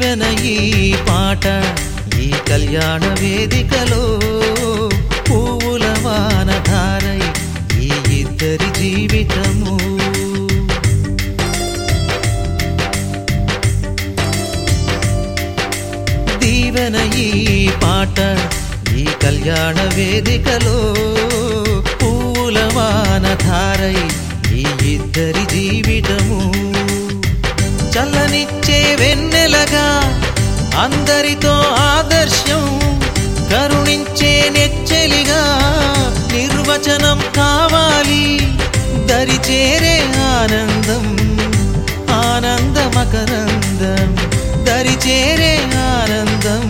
దీవెన ఈ పాట ఈ కళ్యాణ వేదికలో పువ్వుల వానధారై ఈ ఇద్దరి జీవితము దీవెన ఈ పాట ఈ కళ్యాణ వేదికలో పూల వానధారై ఈ ఇద్దరి జీవితము చల్లనిచ్చే వెన్నెలగా అందరితో ఆదర్శం కరుణించే నెచ్చెలిగా నిర్వచనం కావాలి దరి చేరే ఆనందం ఆనందమకరందం దరి చేరే ఆనందం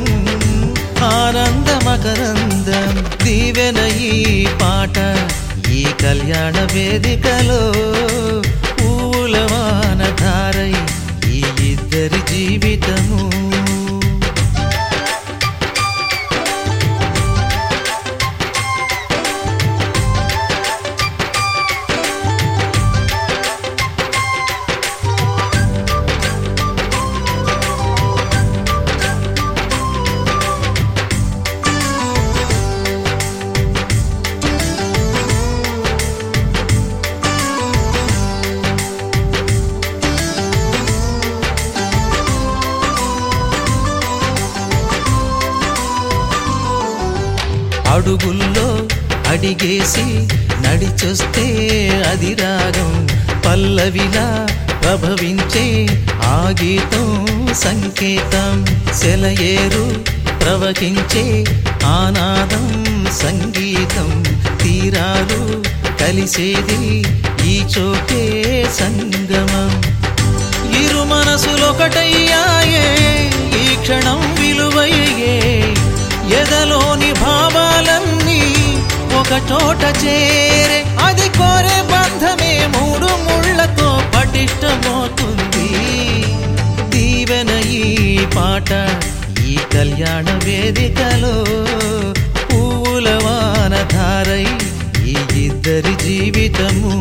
ఆనందమకరందం దీవెన ఈ పాట ఈ కళ్యాణ వేదికలో పూలవాన ధారై ఈ ఇద్దరి జీవితము అడుగుల్లో అడిగేసి నడిచొస్తే అది రాగం పల్లవిలా ప్రభవించే ఆ గీతం సంకేతం సెలయేరు ప్రవహించే ఆనాదం సంగీతం తీరాలు కలిసేది ఈ చోటే సంగమం ఇరు మనసులొకటయ్యాయే ఈ క్షణం విలువయ్యే ఎదలోని భావాలన్నీ ఒక చోట చేరే అది కోరే బంధమే మూడు ముళ్ళతో పటిష్టమవుతుంది దీవెన ఈ పాట ఈ కళ్యాణ వేదికలో పూల వానధారై ఈ ఇద్దరి జీవితము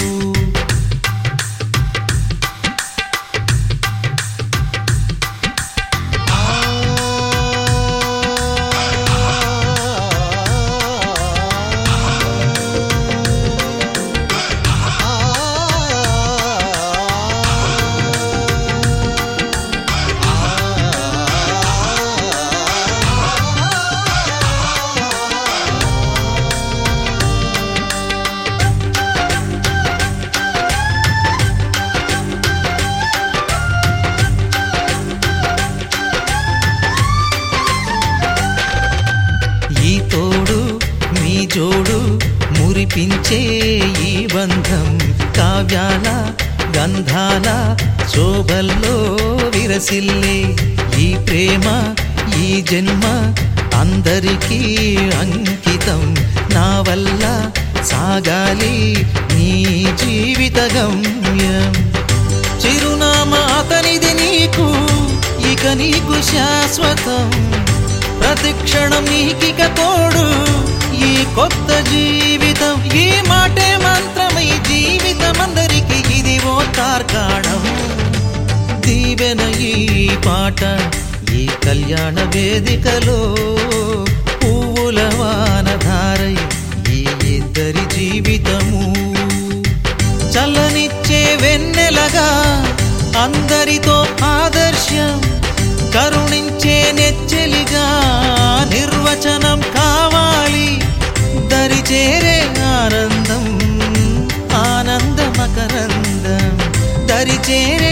ఈ తోడు మీ జోడు మురిపించే ఈ బంధం కావ్యాల గంధాల శోభల్లో విరసిల్లే ఈ ప్రేమ ఈ జన్మ అందరికీ అంకితం నా వల్ల సాగాలి నీ జీవిత గమ్యం చిరునామా అతనిది నీకు ఇక నీకు శాశ్వతం ప్రతిక్షణం నీకిక తోడు ఈ కొత్త జీవితం ఈ మాటే మంత్రమై జీవితం అందరికి ఇది ఓ తార్కాణం దీవెన ఈ పాట ఈ కళ్యాణ వేదికలో పువ్వుల వానధారై ఈ ఇద్దరి జీవితము చల్లనిచ్చే వెన్నెలగా అందరితో ఆదర్శం కరుణించే నెచ్చెలిగా నిర్వచనం కావాలి దరి చేరే ఆనందం ఆనందమకరందం దరి చేరే